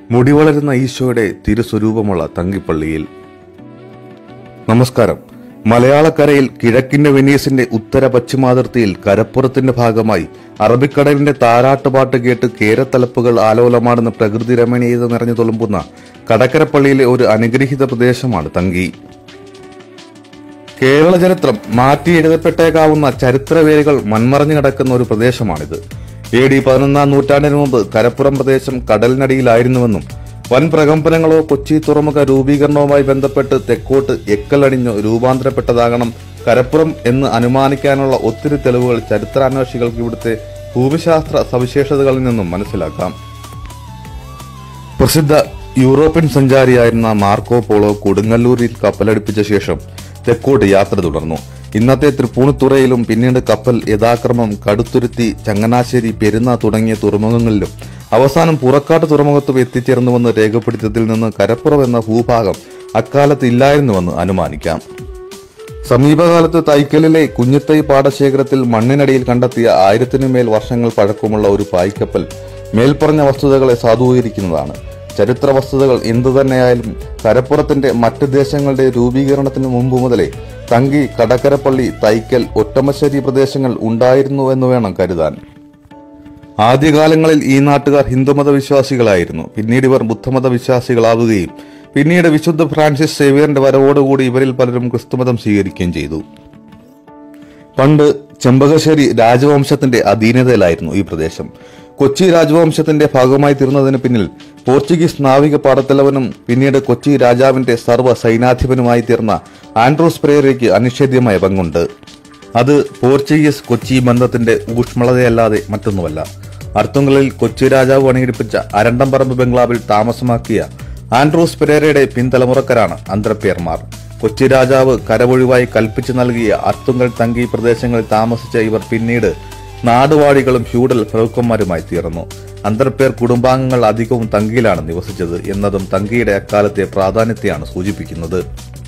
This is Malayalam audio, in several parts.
മുടി വളരുന്ന ഈശോയുടെ തിരുസ്വരൂപമുള്ള തങ്കിപ്പള്ളിയിൽ നമസ്കാരം മലയാളക്കരയിൽ കിഴക്കിന്റെ വെനീസിന്റെ ഉത്തര പശ്ചിമാതിർത്തിയിൽ കരപ്പുറത്തിന്റെ ഭാഗമായി അറബിക്കടലിന്റെ താരാട്ടുപാട്ട് കേട്ട് കേരത്തലപ്പുകൾ ആലോലമാടുന്ന പ്രകൃതി രമണീയത നിറഞ്ഞു തുളുമ്പുന്ന കടക്കരപ്പള്ളിയിലെ ഒരു അനുഗ്രഹീത പ്രദേശമാണ് തങ്കി കേരള ചരിത്രം മാറ്റി എഴുതപ്പെട്ടേക്കാവുന്ന ചരിത്രവേരുകൾ മൺമറഞ്ഞു കിടക്കുന്ന ഒരു പ്രദേശമാണിത് എ ഡി പതിനൊന്നാം നൂറ്റാണ്ടിന് മുമ്പ് കരപ്പുറം പ്രദേശം കടലിനടിയിലായിരുന്നുവെന്നും വൻ പ്രകമ്പനങ്ങളോ കൊച്ചി തുറമുഖ രൂപീകരണവുമായി ബന്ധപ്പെട്ട് തെക്കോട്ട് എക്കലടിഞ്ഞോ രൂപാന്തരപ്പെട്ടതാകണം കരപ്പുറം എന്ന് അനുമാനിക്കാനുള്ള ഒത്തിരി തെളിവുകൾ ചരിത്രാന്വേഷികൾക്ക് ഇവിടുത്തെ ഭൂമിശാസ്ത്ര സവിശേഷതകളിൽ നിന്നും മനസ്സിലാക്കാം പ്രസിദ്ധ യൂറോപ്യൻ സഞ്ചാരിയായിരുന്ന മാർക്കോ പോളോ കൊടുങ്ങല്ലൂരിൽ കപ്പലടുപ്പിച്ച ശേഷം തെക്കോട്ട് യാത്ര തുടർന്നു ഇന്നത്തെ തൃപ്പൂണിത്തുറയിലും പിന്നീട് കപ്പൽ യഥാക്രമം കടുത്തുരുത്തി ചങ്ങനാശ്ശേരി പെരുന്ന തുടങ്ങിയ തുറമുഖങ്ങളിലും അവസാനം പുറക്കാട്ട് തുറമുഖത്തും എത്തിച്ചേർന്നുവെന്ന് രേഖപ്പെടുത്തിയതിൽ നിന്ന് കരപ്പുറം എന്ന ഭൂഭാഗം അക്കാലത്ത് ഇല്ലായിരുന്നുവെന്ന് അനുമാനിക്കാം സമീപകാലത്ത് തൈക്കലിലെ കുഞ്ഞിത്തൈ പാടശേഖരത്തിൽ മണ്ണിനടിയിൽ കണ്ടെത്തിയ ആയിരത്തിനു മേൽ വർഷങ്ങൾ പഴക്കമുള്ള ഒരു പായ്ക്കപ്പൽ മേൽപ്പറഞ്ഞ വസ്തുതകളെ സാധൂകരിക്കുന്നതാണ് ചരിത്ര വസ്തുതകൾ എന്തുതന്നെയായാലും കരപ്പുറത്തിന്റെ മറ്റ് ദേശങ്ങളുടെ രൂപീകരണത്തിന് മുമ്പ് മുതലേ തങ്കി കടക്കരപ്പള്ളി തൈക്കൽ ഒറ്റമശ്ശേരി പ്രദേശങ്ങൾ ഉണ്ടായിരുന്നു എന്ന് വേണം കരുതാൻ ആദ്യകാലങ്ങളിൽ ഈ നാട്ടുകാർ ഹിന്ദുമത വിശ്വാസികളായിരുന്നു പിന്നീട് ഇവർ ബുദ്ധമത വിശ്വാസികളാവുകയും പിന്നീട് വിശുദ്ധ ഫ്രാൻസിസ് സേവിയറിന്റെ വരവോടുകൂടി ഇവരിൽ പലരും ക്രിസ്തുമതം സ്വീകരിക്കുകയും ചെയ്തു പണ്ട് ചെമ്പകശ്ശേരി രാജവംശത്തിന്റെ അധീനതയിലായിരുന്നു ഈ പ്രദേശം കൊച്ചി രാജവംശത്തിന്റെ ഭാഗമായി തീർന്നതിന് പിന്നിൽ പോർച്ചുഗീസ് നാവിക പാടത്തലവനും പിന്നീട് കൊച്ചി രാജാവിന്റെ സർവ്വ സൈനാധിപനുമായി തീർന്ന ആൻഡ്രൂസ് പ്രേരയ്ക്ക് അനിഷേധ്യമായ പങ്കുണ്ട് അത് പോർച്ചുഗീസ് കൊച്ചി ബന്ധത്തിന്റെ ഊഷ്മളതയല്ലാതെ മറ്റൊന്നുമല്ല അർത്തുങ്കലിൽ കൊച്ചി രാജാവ് പണിയെടുപ്പിച്ച അരണ്ടംപറമ്പ് ബംഗ്ലാവിൽ താമസമാക്കിയ ആൻഡ്രൂസ് പെരേരയുടെ പിൻതലമുറക്കാരാണ് അന്ത്രപ്പേർമാർ കൊച്ചി രാജാവ് കരവൊഴിവായി കൽപ്പിച്ചു നൽകിയ അർത്തുങ്കൽ തങ്കി പ്രദേശങ്ങളിൽ താമസിച്ച ഇവർ പിന്നീട് നാടുവാഴികളും ഫ്യൂഡൽ പ്രഭുക്കന്മാരുമായി തീർന്നു അന്തർപേർ കുടുംബാംഗങ്ങൾ അധികവും തങ്കിയിലാണ് നിവസിച്ചത് എന്നതും തങ്കിയുടെ അക്കാലത്തെ പ്രാധാന്യത്തെയാണ് സൂചിപ്പിക്കുന്നത്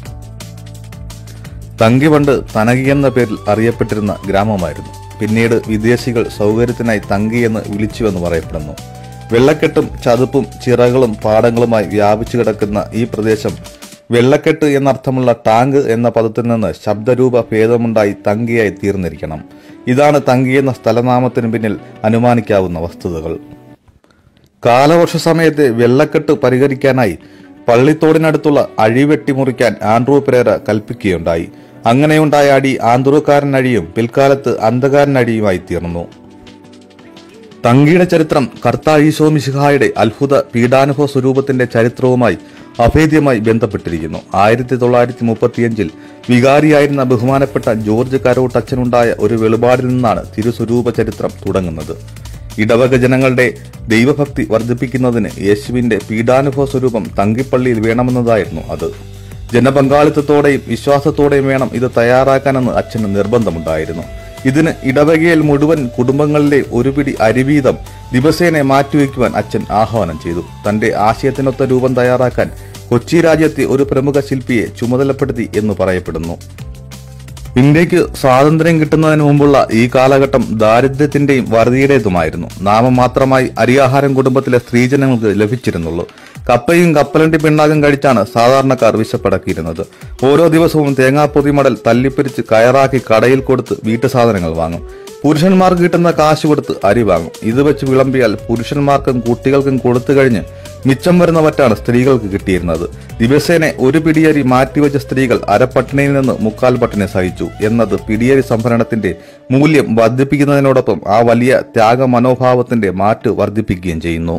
തങ്കി പണ്ട് തനകി എന്ന പേരിൽ അറിയപ്പെട്ടിരുന്ന ഗ്രാമമായിരുന്നു പിന്നീട് വിദേശികൾ സൗകര്യത്തിനായി തങ്കി എന്ന് വിളിച്ചുവെന്ന് പറയപ്പെടുന്നു വെള്ളക്കെട്ടും ചതുപ്പും ചിറകളും പാടങ്ങളുമായി വ്യാപിച്ചു കിടക്കുന്ന ഈ പ്രദേശം വെള്ളക്കെട്ട് എന്നർത്ഥമുള്ള ടാങ്ക് എന്ന പദത്തിൽ നിന്ന് ശബ്ദരൂപ ഭേദമുണ്ടായി തങ്കിയായി തീർന്നിരിക്കണം ഇതാണ് തങ്കി എന്ന സ്ഥലനാമത്തിന് പിന്നിൽ അനുമാനിക്കാവുന്ന വസ്തുതകൾ കാലവർഷ സമയത്തെ വെള്ളക്കെട്ട് പരിഹരിക്കാനായി പള്ളിത്തോടിനടുത്തുള്ള അഴി വെട്ടിമുറിക്കാൻ ആൻഡ്രൂ പെരേര കൽപ്പിക്കുകയുണ്ടായി അങ്ങനെയുണ്ടായ അടി ആന്ധ്രൂക്കാരൻ അഴിയും പിൽക്കാലത്ത് അന്ധകാരൻ അടിയുമായി തീർന്നു തങ്കിയുടെ ചരിത്രം കർത്തായീശോ മിശിഹായുടെ അത്ഭുത പീഡാനുഭവ സ്വരൂപത്തിന്റെ ചരിത്രവുമായി അഭേദ്യമായി ബന്ധപ്പെട്ടിരിക്കുന്നു ആയിരത്തി തൊള്ളായിരത്തി മുപ്പത്തിയഞ്ചിൽ വികാരിയായിരുന്ന ബഹുമാനപ്പെട്ട ജോർജ് കരോട്ടച്ചനുണ്ടായ ഒരു വെളിപാടിൽ നിന്നാണ് തിരുസ്വരൂപ ചരിത്രം തുടങ്ങുന്നത് ഇടവക ജനങ്ങളുടെ ദൈവഭക്തി വർദ്ധിപ്പിക്കുന്നതിന് യേശുവിന്റെ പീഡാനുഭവ സ്വരൂപം തങ്കിപ്പള്ളിയിൽ വേണമെന്നതായിരുന്നു അത് ജനപങ്കാളിത്തത്തോടെയും വിശ്വാസത്തോടെയും വേണം ഇത് തയ്യാറാക്കാനെന്ന് അച്ഛന് നിർബന്ധമുണ്ടായിരുന്നു ഇതിന് ഇടവകയിൽ മുഴുവൻ കുടുംബങ്ങളിലെ ഒരു പിടി അരിവീതം ദിവസേന മാറ്റിവെക്കുവാൻ അച്ഛൻ ആഹ്വാനം ചെയ്തു തന്റെ ആശയത്തിനൊത്ത രൂപം തയ്യാറാക്കാൻ കൊച്ചി രാജ്യത്തെ ഒരു പ്രമുഖ ശില്പിയെ ചുമതലപ്പെടുത്തി എന്ന് പറയപ്പെടുന്നു ഇന്ത്യക്ക് സ്വാതന്ത്ര്യം കിട്ടുന്നതിന് മുമ്പുള്ള ഈ കാലഘട്ടം ദാരിദ്ര്യത്തിന്റെയും വറുതിയുടേതുമായിരുന്നു നാമമാത്രമായി അരിയാഹാരം കുടുംബത്തിലെ സ്ത്രീജനങ്ങൾക്ക് ലഭിച്ചിരുന്നുള്ളൂ കപ്പയും കപ്പലണ്ടി പിണ്ണാകം കഴിച്ചാണ് സാധാരണക്കാർ വിശപ്പടക്കിയിരുന്നത് ഓരോ ദിവസവും തേങ്ങാപ്പൊതി മടൽ തല്ലിപ്പിരിച്ച് കയറാക്കി കടയിൽ കൊടുത്ത് വീട്ടു സാധനങ്ങൾ വാങ്ങും പുരുഷന്മാർക്ക് കിട്ടുന്ന കാശ് കൊടുത്ത് അരി വാങ്ങും ഇത് വെച്ച് വിളമ്പിയാൽ പുരുഷന്മാർക്കും കുട്ടികൾക്കും കൊടുത്തു കഴിഞ്ഞ് മിച്ചം വരുന്നവറ്റാണ് സ്ത്രീകൾക്ക് കിട്ടിയിരുന്നത് ദിവസേന ഒരു പിടിയരി മാറ്റിവെച്ച സ്ത്രീകൾ അരപ്പട്ടിണിയിൽ നിന്ന് മുക്കാൽ പട്ടിണി സഹിച്ചു എന്നത് പിടിയരി സംഭരണത്തിന്റെ മൂല്യം വർദ്ധിപ്പിക്കുന്നതിനോടൊപ്പം ആ വലിയ ത്യാഗ മനോഭാവത്തിന്റെ മാറ്റ് വർദ്ധിപ്പിക്കുകയും ചെയ്യുന്നു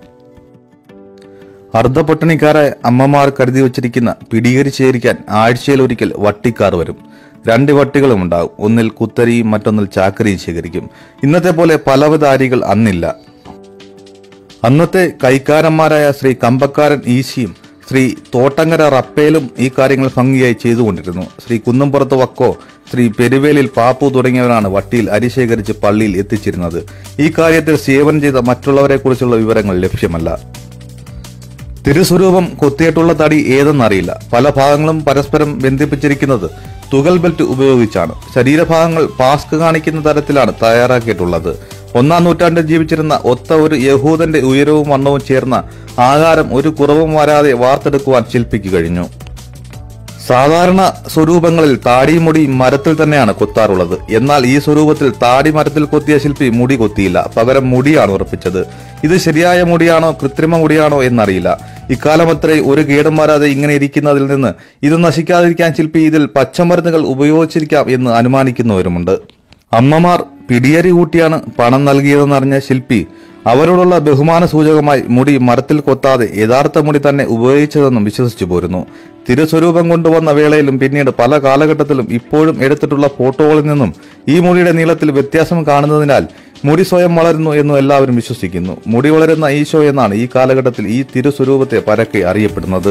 അർദ്ധപട്ടിണിക്കാരായ അമ്മമാർ കരുതി വച്ചിരിക്കുന്ന പിടികരി ശേഖരിക്കാൻ ആഴ്ചയിൽ ഒരിക്കൽ വട്ടിക്കാർ വരും രണ്ട് വട്ടികളും ഉണ്ടാവും ഒന്നിൽ കുത്തരിയും മറ്റൊന്നിൽ ചാക്കരിയും ശേഖരിക്കും ഇന്നത്തെ പോലെ പലവിധ അരികൾ അന്നില്ല അന്നത്തെ കൈക്കാരന്മാരായ ശ്രീ കമ്പക്കാരൻ ഈശിയും ശ്രീ തോട്ടങ്ങര റപ്പേലും ഈ കാര്യങ്ങൾ ഭംഗിയായി ചെയ്തുകൊണ്ടിരുന്നു ശ്രീ കുന്നംപുറത്ത് വക്കോ ശ്രീ പെരുവേലിൽ പാപ്പു തുടങ്ങിയവരാണ് വട്ടിയിൽ അരി ശേഖരിച്ച് പള്ളിയിൽ എത്തിച്ചിരുന്നത് ഈ കാര്യത്തിൽ സേവനം ചെയ്ത മറ്റുള്ളവരെ കുറിച്ചുള്ള വിവരങ്ങൾ ലഭ്യമല്ല തിരുസ്വരൂപം കൊത്തിയിട്ടുള്ള തടി ഏതെന്നറിയില്ല പല ഭാഗങ്ങളും പരസ്പരം ബന്ധിപ്പിച്ചിരിക്കുന്നത് തുകൽ ബെൽറ്റ് ഉപയോഗിച്ചാണ് ശരീരഭാഗങ്ങൾ പാസ്ക് കാണിക്കുന്ന തരത്തിലാണ് തയ്യാറാക്കിയിട്ടുള്ളത് ഒന്നാം നൂറ്റാണ്ടിൽ ജീവിച്ചിരുന്ന ഒത്ത ഒരു യഹൂദന്റെ ഉയരവും വണ്ണവും ചേർന്ന ആകാരം ഒരു കുറവും വരാതെ വാർത്തെടുക്കുവാൻ ശില്പിക്ക് കഴിഞ്ഞു സാധാരണ സ്വരൂപങ്ങളിൽ താടിമുടി മരത്തിൽ തന്നെയാണ് കൊത്താറുള്ളത് എന്നാൽ ഈ സ്വരൂപത്തിൽ താടി മരത്തിൽ കൊത്തിയ ശില്പി മുടി കൊത്തിയില്ല പകരം മുടിയാണ് ഉറപ്പിച്ചത് ഇത് ശരിയായ മുടിയാണോ കൃത്രിമ മുടിയാണോ എന്നറിയില്ല ഇക്കാലമത്രേ ഒരു കേടും വരാതെ ഇങ്ങനെ ഇരിക്കുന്നതിൽ നിന്ന് ഇത് നശിക്കാതിരിക്കാൻ ശില്പി ഇതിൽ പച്ചമരുന്നുകൾ ഉപയോഗിച്ചിരിക്കാം എന്ന് അനുമാനിക്കുന്നവരുമുണ്ട് അമ്മമാർ പിടിയരി കൂട്ടിയാണ് പണം നൽകിയതെന്നറിഞ്ഞ ശില്പി അവരോടുള്ള ബഹുമാന സൂചകമായി മുടി മരത്തിൽ കൊത്താതെ യഥാർത്ഥ മുടി തന്നെ ഉപയോഗിച്ചതെന്നും വിശ്വസിച്ചു പോരുന്നു തിരുസ്വരൂപം കൊണ്ടുവന്ന വേളയിലും പിന്നീട് പല കാലഘട്ടത്തിലും ഇപ്പോഴും എടുത്തിട്ടുള്ള ഫോട്ടോകളിൽ നിന്നും ഈ മുടിയുടെ നീളത്തിൽ വ്യത്യാസം കാണുന്നതിനാൽ മുടി സ്വയം വളരുന്നു എന്നും എല്ലാവരും വിശ്വസിക്കുന്നു മുടി വളരുന്ന ഈശോ എന്നാണ് ഈ കാലഘട്ടത്തിൽ ഈ തിരുസ്വരൂപത്തെ പരക്കെ അറിയപ്പെടുന്നത്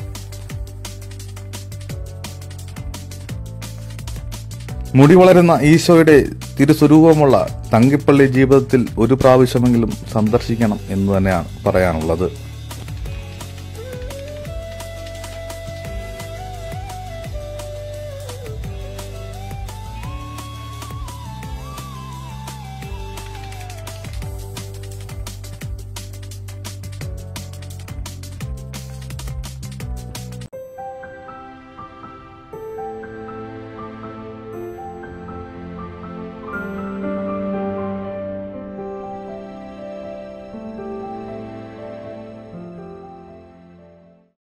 മുടി വളരുന്ന ഈശോയുടെ തിരുസ്വരൂപമുള്ള തങ്കിപ്പള്ളി ജീവിതത്തിൽ ഒരു പ്രാവശ്യമെങ്കിലും സന്ദർശിക്കണം എന്ന് തന്നെയാണ് പറയാനുള്ളത്